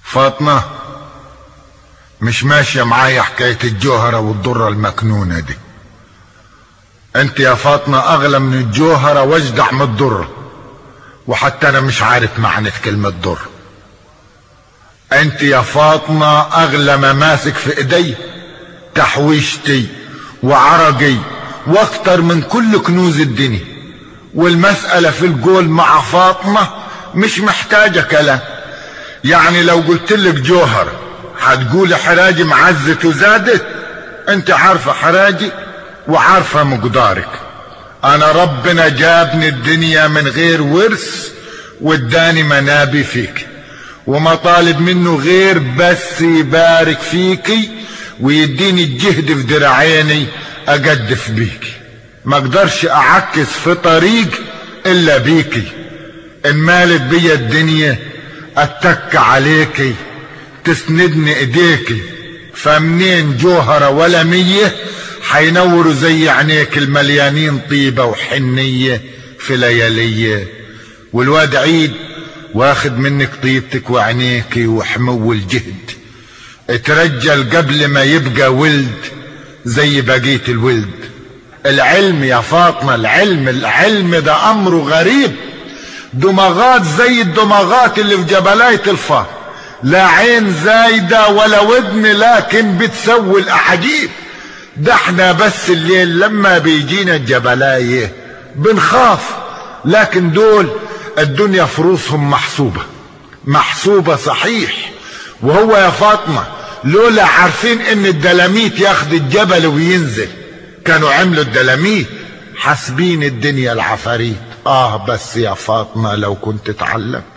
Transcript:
فاطمة مش ماشية معايا حكاية الجوهرة والضرة المكنونة دي انت يا فاطمة اغلى من الجوهرة واجدع من الضرة وحتى انا مش عارف معنى كلمة ضر انت يا فاطمة اغلى ما ماسك في ايدي تحويشتي وعرقي واكتر من كل كنوز الدنيا والمسألة في القول مع فاطمة مش محتاجة كلام يعني لو قلت لك جوهر هتقول حراجي معزت وزادت انت عارفة حراجي وعارفة مقدارك انا ربنا جابني الدنيا من غير ورث واداني منابي فيك وما طالب منه غير بس يبارك فيكي ويديني الجهد في دراعيني اجدف بيكي ما اقدرش اعكس في طريق الا بيكي ان مالت بيا الدنيا اتك عليكي تسندني ايديكي فمنين جوهرة ولا مية حينوروا زي عينيك المليانين طيبة وحنية في ليالية والواد عيد واخد منك طيبتك وعينيكي وحمو الجهد اترجل قبل ما يبقى ولد زي بقية الولد العلم يا فاطمة العلم العلم ده امره غريب دماغات زي الدماغات اللي في جبلاية الفار لا عين زايدة ولا ودن لكن بتسوي الاعاجيب ده احنا بس الليل لما بيجينا الجبلاية بنخاف لكن دول الدنيا فروسهم محسوبة محسوبة صحيح وهو يا فاطمة لولا عارفين ان الدلاميت ياخد الجبل وينزل كانوا عملوا الدلاميت حاسبين الدنيا العفاريت اه بس يا فاطمة لو كنت اتعلمت